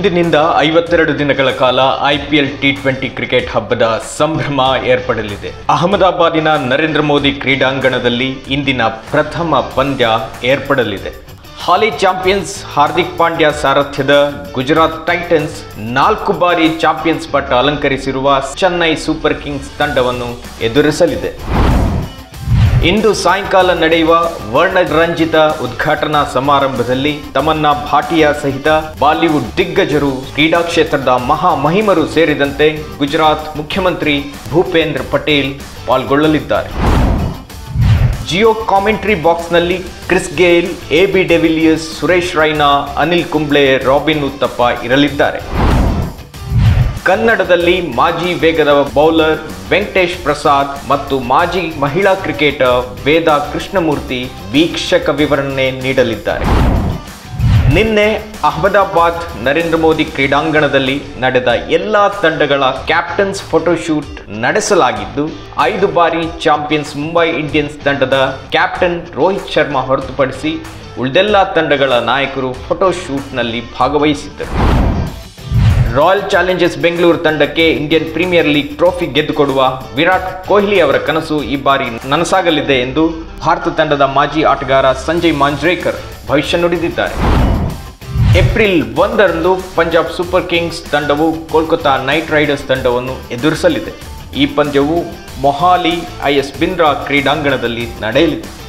ಇಂದಿನಿಂದ ಐವತ್ತೆರಡು ದಿನಗಳ ಕಾಲ ಐಪಿಎಲ್ ಟಿ ಟ್ವೆಂಟಿ ಕ್ರಿಕೆಟ್ ಹಬ್ಬದ ಸಂಭ್ರಮ ಏರ್ಪಡಲಿದೆ ಅಹಮದಾಬಾದಿನ ನರೇಂದ್ರ ಮೋದಿ ಕ್ರೀಡಾಂಗಣದಲ್ಲಿ ಇಂದಿನ ಪ್ರಥಮ ಪಂದ್ಯ ಏರ್ಪಡಲಿದೆ ಹಾಲಿ ಚಾಂಪಿಯನ್ಸ್ ಹಾರ್ದಿಕ್ ಪಾಂಡ್ಯ ಸಾರಥ್ಯದ ಗುಜರಾತ್ ಟೈಟನ್ಸ್ ನಾಲ್ಕು ಬಾರಿ ಚಾಂಪಿಯನ್ಸ್ ಪಟ್ಟ ಅಲಂಕರಿಸಿರುವ ಚೆನ್ನೈ ಸೂಪರ್ ಕಿಂಗ್ಸ್ ತಂಡವನ್ನು ಎದುರಿಸಲಿದೆ ಇಂದು ಸಾಯಂಕಾಲ ನಡೆಯುವ ವರ್ಣರಂಜಿತ ಉದ್ಘಾಟನಾ ಸಮಾರಂಭದಲ್ಲಿ ತಮನ್ನಾ ಭಾಟಿಯಾ ಸಹಿತ ಬಾಲಿವುಡ್ ದಿಗ್ಗಜರು ಕ್ರೀಡಾ ಕ್ಷೇತ್ರದ ಮಹಾ ಮಹಿಮರು ಸೇರಿದಂತೆ ಗುಜರಾತ್ ಮುಖ್ಯಮಂತ್ರಿ ಭೂಪೇಂದ್ರ ಪಟೇಲ್ ಪಾಲ್ಗೊಳ್ಳಲಿದ್ದಾರೆ ಜಿಯೋ ಕಾಮೆಂಟ್ರಿ ಬಾಕ್ಸ್ನಲ್ಲಿ Chris Gayle A B de Villiers Suresh Raina Anil Kumble Robin Uthappa ಇರಲಿದ್ದಾರೆ ಕನ್ನಡದಲ್ಲಿ ಮಾಜಿ ವೇಗದ ಬೌಲರ್ ವೆಂಕಟೇಶ್ ಪ್ರಸಾದ್ ಮತ್ತು ಮಾಜಿ ಮಹಿಳಾ ಕ್ರಿಕೆಟರ್ ವೇದಾ ಕೃಷ್ಣಮೂರ್ತಿ ವೀಕ್ಷಕ ವಿವರಣೆ ನೀಡಲಿದ್ದಾರೆ ನಿನ್ನೆ ಅಹಮದಾಬಾದ್ ನರೇಂದ್ರ ಮೋದಿ ಕ್ರೀಡಾಂಗಣದಲ್ಲಿ ನಡೆದ ಎಲ್ಲ ತಂಡಗಳ ಕ್ಯಾಪ್ಟನ್ಸ್ ಫೋಟೋಶೂಟ್ ನಡೆಸಲಾಗಿದ್ದು ಐದು ಬಾರಿ ಚಾಂಪಿಯನ್ಸ್ ಮುಂಬೈ ಇಂಡಿಯನ್ಸ್ ತಂಡದ ಕ್ಯಾಪ್ಟನ್ ರೋಹಿತ್ ಶರ್ಮಾ ಹೊರತುಪಡಿಸಿ ಉಳಿದೆಲ್ಲ ತಂಡಗಳ ನಾಯಕರು ಫೋಟೋಶೂಟ್ನಲ್ಲಿ ಭಾಗವಹಿಸಿದ್ದರು ರಾಯಲ್ ಚಾಲೆಂಜರ್ಸ್ ಬೆಂಗಳೂರು ತಂಡಕ್ಕೆ ಇಂಡಿಯನ್ ಪ್ರೀಮಿಯರ್ ಲೀಗ್ ಟ್ರೋಫಿ ಗೆದ್ದುಕೊಡುವ ವಿರಾಟ್ ಕೊಹ್ಲಿ ಅವರ ಕನಸು ಈ ಬಾರಿ ನನಸಾಗಲಿದೆ ಎಂದು ಭಾರತ ತಂಡದ ಮಾಜಿ ಆಟಗಾರ ಸಂಜಯ್ ಮಾಂಜ್ರೇಕರ್ ಭವಿಷ್ಯ ನುಡಿದಿದ್ದಾರೆ ಏಪ್ರಿಲ್ ಒಂದರಂದು ಪಂಜಾಬ್ ಸೂಪರ್ ಕಿಂಗ್ಸ್ ತಂಡವು ಕೋಲ್ಕತಾ ನೈಟ್ ರೈಡರ್ಸ್ ತಂಡವನ್ನು ಎದುರಿಸಲಿದೆ ಈ ಪಂದ್ಯವು ಮೊಹಾಲಿ ಐಎಸ್ ಬಿಂದ್ರಾ ಕ್ರೀಡಾಂಗಣದಲ್ಲಿ ನಡೆಯಲಿದೆ